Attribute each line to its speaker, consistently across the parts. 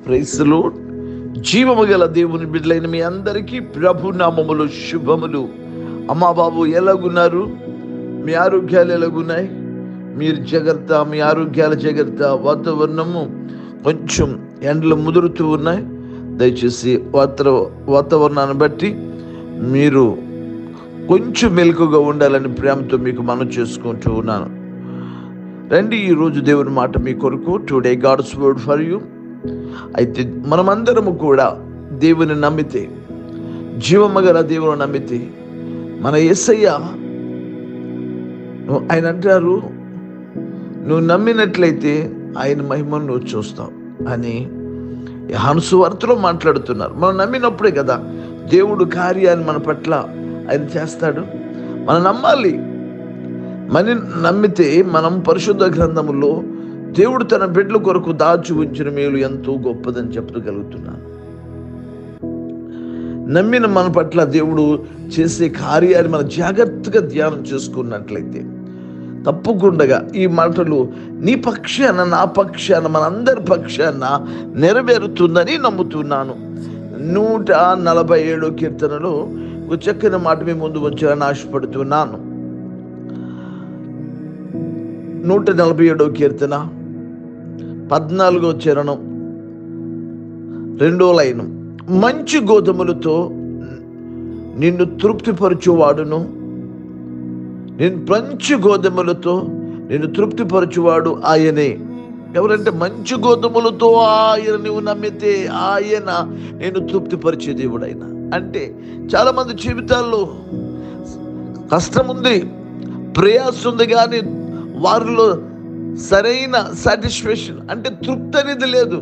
Speaker 1: ప్రైస్లో జీవము గల దేవుని బిడ్డలైన మీ అందరికీ ప్రభు నామములు శుభములు అమ్మా బాబు ఎలాగున్నారు మీ ఆరోగ్యాలు ఎలాగున్నాయి మీరు జాగ్రత్త మీ ఆరోగ్యాల జాగ్రత్త వాతావరణము కొంచెం ఎండలు ముదురుతూ ఉన్నాయి దయచేసి వాతావ వాతావరణాన్ని బట్టి మీరు కొంచెం మెలకుగా ఉండాలని ప్రేమతో మీకు మనం చేసుకుంటూ ఉన్నాను రండి ఈరోజు దేవుని మాట మీ కొరకు today God's word for you అయితే మనమందరము కూడా దేవుని నమ్మితే జీవమ్మ గల దేవుని నమ్మితే మన ఎస్సయ్య ఆయన అంటారు నువ్వు నమ్మినట్లయితే ఆయన మహిమను నువ్వు చూస్తావు అని హనుసు వార్తలో మాట్లాడుతున్నారు మనం నమ్మినప్పుడే కదా దేవుడు కార్యాన్ని మన పట్ల ఆయన చేస్తాడు మనం నమ్మాలి మన నమ్మితే మనం పరిశుద్ధ గ్రంథములో దేవుడు తన బిడ్డల కొరకు దాచి ఉంచిన మేలు ఎంతో గొప్పదని చెప్పగలుగుతున్నాను నమ్మిన మన పట్ల దేవుడు చేసే కార్యాన్ని మనం జాగ్రత్తగా ధ్యానం చేసుకున్నట్లయితే తప్పకుండా ఈ మాటలు నీ పక్షాన నా పక్షాన మనందరి పక్షాన నెరవేరుతుందని నమ్ముతున్నాను నూట నలభై ఏడో కీర్తనలో ఒక చక్కని మాట మీ ముందు వచ్చాలని ఆశపడుతున్నాను నూట నలభై ఏడో కీర్తన పద్నాలుగో చరణం రెండో లైను మంచి గోధుమలతో నిన్ను తృప్తిపరచువాడును నేను మంచి గోధుమలతో నేను తృప్తిపరచువాడు ఆయనే ఎవరంటే మంచి గోధుమలతో ఆయన నువ్వు నమ్మితే ఆయన నేను తృప్తిపరిచే దేవుడు ఆయన అంటే చాలా మంది జీవితాల్లో కష్టం ఉంది ప్రయాస ఉంది కానీ వారిలో సరైన సాటిస్ఫాక్షన్ అంటే తృప్తి అనేది లేదు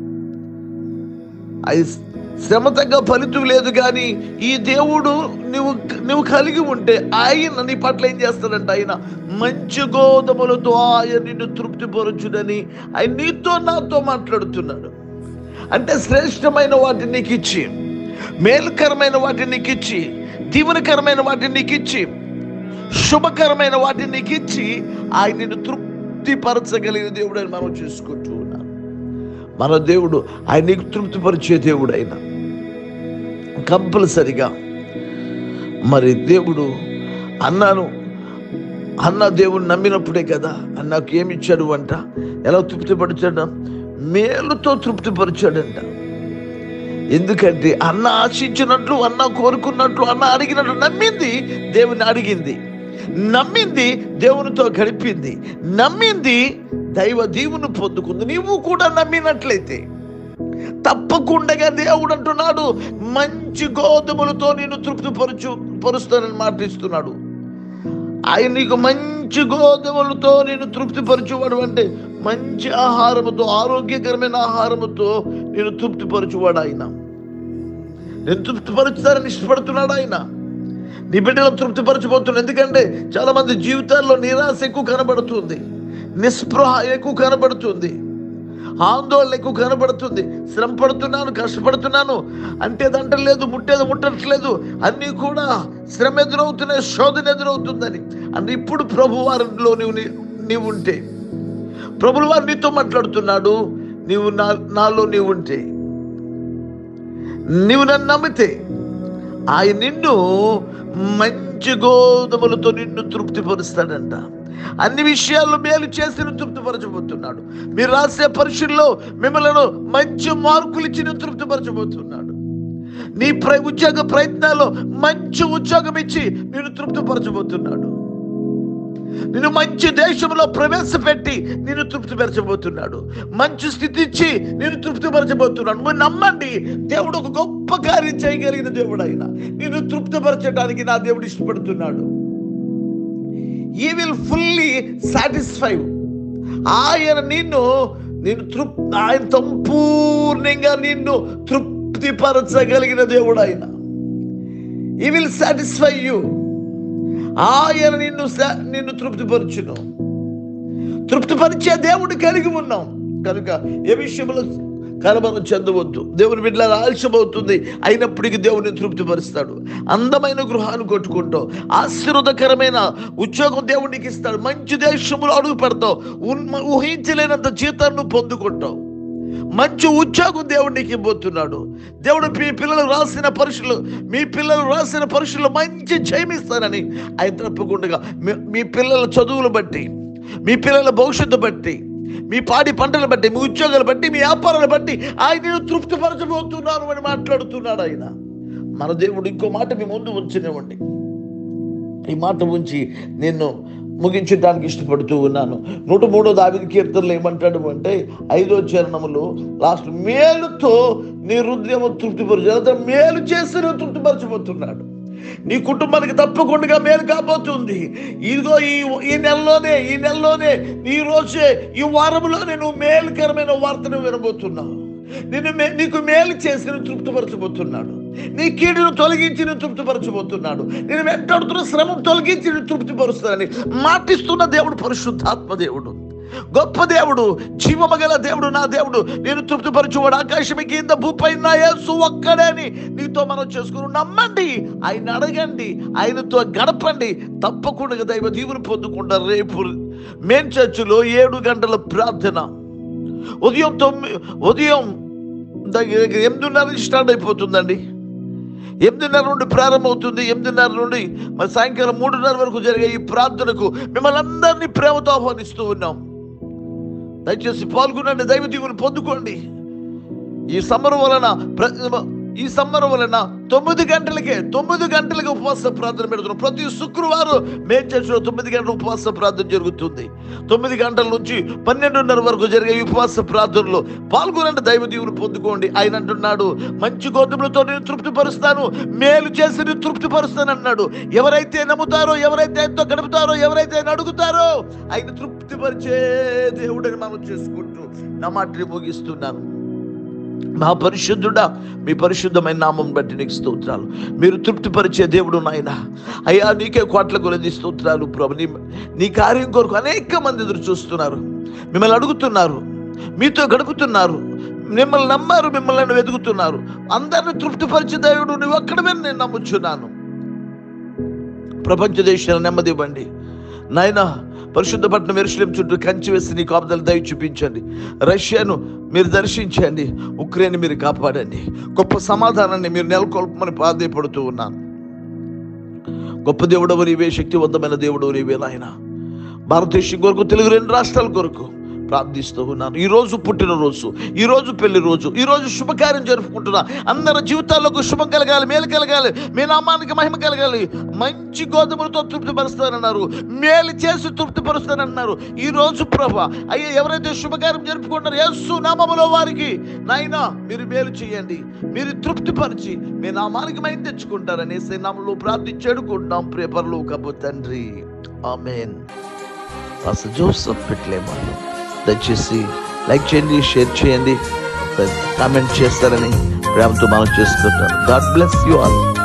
Speaker 1: అది శ్రమ తగ్గ ఫలితం లేదు కానీ ఈ దేవుడు నువ్వు నువ్వు కలిగి ఉంటే ఆయన నీ పట్ల ఏం చేస్తాడంట ఆయన మంచి గోధుమలతో ఆయన నిన్ను తృప్తిపరచుడని ఆయన నీతో నాతో మాట్లాడుతున్నాడు అంటే శ్రేష్టమైన వాటిని నీకు ఇచ్చి మేలుకరమైన వాటిని నీకు ఇచ్చి దీవనకరమైన వాటిని నీకు ఇచ్చి శుభకరమైన వాటిని నీకు ఇచ్చి ఆయన నిన్ను తృప్తిపరచగలిగిన దేవుడు అని మనం చూసుకుంటూ ఉన్నాం మన దేవుడు ఆయన నీకు తృప్తిపరిచే దేవుడు ఆయన కంపల్సరిగా మరి దేవుడు అన్నాను అన్న దేవుడు నమ్మినప్పుడే కదా అన్నకు ఏమి ఇచ్చాడు అంట ఎలా తృప్తిపరిచాడు మేలుతో తృప్తిపరిచాడంట ఎందుకంటే అన్న ఆశించినట్లు అన్న కోరుకున్నట్లు అన్న అడిగినట్లు నమ్మింది దేవుని అడిగింది నమ్మింది దేవునితో గడిపింది నమ్మింది దైవ దీవును పొందుకుంది నీవు కూడా నమ్మినట్లయితే తప్పకుండా దేవుడు అంటున్నాడు మంచి గోధుమలతో నేను తృప్తిపరచు పరుస్తానని మాటిస్తున్నాడు ఆయన నీకు మంచి గోధుమలతో నేను తృప్తిపరచువాడు అంటే మంచి ఆహారముతో ఆరోగ్యకరమైన ఆహారముతో నేను తృప్తిపరచువాడు ఆయన నేను తృప్తిపరుచుతానని ఇష్టపడుతున్నాడు ఆయన నీ బిడ్డలను తృప్తిపరచబోతున్నాడు ఎందుకంటే చాలా మంది జీవితాల్లో నిరాశ ఎక్కువ కనబడుతుంది నిస్పృహ ఎక్కువ కనబడుతుంది ఆందోళన ఎక్కువ కనబడుతుంది శ్రమ పడుతున్నాను కష్టపడుతున్నాను అంటేది లేదు ముట్టేది ముట్టట్లేదు అన్నీ కూడా శ్రమ ఎదురవుతున్నాయి శోధన ఎదురవుతుందని అంటే ఇప్పుడు ప్రభు వారిలో నీవు నీవు ఉంటే ప్రభుల వారు నీతో మాట్లాడుతున్నాడు నీవు నా నాలో నీవు ఉంటే నీవు నన్ను నమ్మితే ఆయన నిన్ను మంచి గోధుమలతో నిన్ను తృప్తిపరుస్తాడంట అన్ని విషయాల్లో మేలు చేసి తృప్తిపరచబోతున్నాడు మీరు రాసే పరీక్షల్లో మిమ్మల్ని మంచి మార్కులు ఇచ్చి నేను తృప్తిపరచబోతున్నాడు నీ ప్ర ఉద్యోగ ప్రయత్నాల్లో మంచి ఉద్యోగం ఇచ్చి నేను తృప్తిపరచబోతున్నాడు నేను మంచి దేశంలో ప్రవేశపెట్టి నేను తృప్తిపరచబోతున్నాడు మంచి స్థితి ఇచ్చి నేను తృప్తిపరచబోతున్నాడు మీరు నమ్మండి దేవుడు ఒక గొప్ప కార్యం చేయగలిగిన దేవుడు ఆయన నేను తృప్తిపరచడానికి నా దేవుడు ఇష్టపడుతున్నాడు ఈ విల్ ఫుల్లీ సాటిస్ఫై ఆయన నిన్ను నేను తృప్ ఆయన సంపూర్ణంగా నిన్ను తృప్తిపరచగలిగిన దేవుడు ఆయన ఈ విల్ సాటిస్ఫై యూ ఆయన నిన్ను స- నిన్ను తృప్తిపరచును తృప్తిపరిచే దేవుడు కలిగి ఉన్నాం కనుక ఏ విషయంలో కలబరం చెందవద్దు దేవుని బిడ్డల ఆలస్యమవుతుంది అయినప్పటికీ దేవుని తృప్తిపరుస్తాడు అందమైన గృహాన్ని కొట్టుకుంటావు ఆశీర్వదకరమైన ఉద్యోగం దేవునికి ఇస్తాడు మంచి దేశంలో అడుగు పెడతావు ఉన్- ఊహించలేనంత జీతాన్ని పొందుకుంటావు మంచి ఉద్యోగం దేవుడు నీకు ఇవ్వబోతున్నాడు దేవుడు మీ పిల్లలు రాసిన పరీక్షలు మీ పిల్లలు రాసిన పరీక్షలు మంచి జయమిస్తానని ఆయన తప్పకుండా మీ- మీ పిల్లల చదువులు బట్టి మీ పిల్లల భవిష్యత్తు బట్టి మీ పాడి పంటలు బట్టి మీ ఉద్యోగాలు బట్టి మీ వ్యాపారాలు బట్టి ఆయనను తృప్తిపరచబోతున్నాను అని మాట్లాడుతున్నాడు ఆయన మన దేవుడు ఇంకో మాట మీ ముందు ఉంచినివ్వండి ఈ మాట ఉంచి నేను ముగించడానికి ఇష్టపడుతూ ఉన్నాను నూట మూడో దావిది కీర్తనలు ఏమంటాడు అంటే ఐదో చరణములో లాస్ట్ మేలుతో నీ హృదయము తృప్తిపరచు మేలు చేసి నువ్వు తృప్తిపరచబోతున్నాడు నీ కుటుంబానికి తప్పకుండా మేలు కాబోతుంది ఇదిగో ఈ ఈ నెలలోనే ఈ నెలలోనే ఈ రోజే ఈ వారంలోనే నువ్వు మేలుకరమైన వార్తను వినబోతున్నావు నిన్ను మే- నీకు మేలు చేసి నువ్వు తృప్తిపరచబోతున్నాడు నీ కీడును తొలగించి నువ్వు తృప్తిపరచబోతున్నాడు నేను వెంటాడుతున్న శ్రమ తొలగించి నువ్వు తృప్తిపరుస్తానని మాటిస్తున్న దేవుడు పరిశుద్ధాత్మ దేవుడు గొప్ప దేవుడు జీవమగల దేవుడు నా దేవుడు నేను తృప్తిపరచువాడు ఆకాశం కింద భూపై నా యేసు ఒక్కడే అని నీతో మనం చేసుకుని నమ్మండి ఆయన అడగండి ఆయనతో గడపండి తప్పకుండా దైవ దీవుని పొందుకుంటారు రేపు మేన్ చర్చిలో ఏడు గంటల ప్రార్థన ఉదయం తొమ్మిది ఉదయం దగ్గర దగ్గర ఎనిమిదిన్నర నుంచి స్టార్ట్ అయిపోతుందండి ఎనిమిదిన్నర నుండి ప్రారంభమవుతుంది ఎనిమిదిన్నర నుండి మరి సాయంకాలం మూడున్నర వరకు జరిగే ఈ ప్రార్థనకు మిమ్మల్ని అందరినీ ప్రేమతో ఆహ్వానిస్తూ ఉన్నాం దయచేసి పాల్గొనండి దైవ దీవుని పొందుకోండి ఈ సమ్మర్ వలన ప్ర- ఈ సమ్మర్ వలన తొమ్మిది గంటలకే తొమ్మిది గంటలకి ఉపవాస ప్రార్థన పెడుతున్నాం ప్రతి శుక్రవారం మేం చర్చిలో తొమ్మిది గంటల ఉపవాస ప్రార్థన జరుగుతుంది తొమ్మిది గంటల నుంచి పన్నెండున్నర వరకు జరిగే ఈ ఉపవాస ప్రార్థనలో పాల్గొనండి దైవ దీవుని పొందుకోండి ఆయన అంటున్నాడు మంచి గోధుమలతో నేను తృప్తిపరుస్తాను మేలు చేసి నేను తృప్తిపరుస్తాను అన్నాడు ఎవరైతే నమ్ముతారో ఎవరైతే ఆయనతో గడుపుతారో ఎవరైతే ఆయన అడుగుతారో ఆయన తృప్తిపరిచే దేవుడని మనం చేసుకుంటూ నా మాటని ముగిస్తున్నాను మా పరిశుద్ధుడా మీ పరిశుద్ధమైన నామం బట్టి నీకు స్తోత్రాలు మీరు తృప్తిపరిచే దేవుడు నాయన అయ్యా నీకే కోట్ల కొలది స్తోత్రాలు ప్రభు నీ నీ కార్యం కొరకు అనేక మంది ఎదురు చూస్తున్నారు మిమ్మల్ని అడుగుతున్నారు మీతో గడుపుతున్నారు మిమ్మల్ని నమ్మారు మిమ్మల్ని వెతుకుతున్నారు అందరిని తృప్తిపరిచే దేవుడు నువ్వు ఒక్కడమే నేను నమ్ముచున్నాను ప్రపంచ దేశాల నెమ్మది ఇవ్వండి నాయన పరిశుద్ధ పట్టణం ఎరుసలేం చుట్టూ కంచి వేసి నీ కాపుదలు దయ చూపించండి రష్యాను మీరు దర్శించండి ఉక్రెయిన్ మీరు కాపాడండి గొప్ప సమాధానాన్ని మీరు నెలకొల్పమని ప్రాధేయపడుతూ ఉన్నాను గొప్ప దేవుడు నీవే శక్తివంతమైన దేవుడు నీవే నాయన భారతదేశం కొరకు తెలుగు రెండు రాష్ట్రాల కొరకు ప్రార్థిస్తూ ఉన్నాను ఈ రోజు పుట్టినరోజు ఈ రోజు పెళ్లి రోజు ఈ రోజు శుభకార్యం జరుపుకుంటున్నా అందరి జీవితాల్లోకి శుభం కలగాలి మేలు కలగాలి మీ నామానికి మహిమ కలగాలి మంచి గోధుమలతో తృప్తిపరుస్తానన్నారు మేలు చేసి తృప్తిపరుస్తానన్నారు ఈ రోజు ప్రభ అయ్యా ఎవరైతే శుభకార్యం జరుపుకుంటారో యేసు నామములో వారికి నాయనా మీరు మేలు చేయండి మీరు తృప్తిపరిచి మీ నామానికి మహిమ తెచ్చుకుంటారని నామంలో ప్రార్థించేడుకుంటాం ప్రేపర్లో కబు తండ్రి ఆమెన్ అసలు జోసఫ్ పెట్టలేమన్నారు దయచేసి లైక్ చేయండి షేర్ చేయండి కామెంట్ చేస్తారని ప్రేమతో మనం చేసుకుంటాను గాడ్ బ్లెస్ యూ ఆల్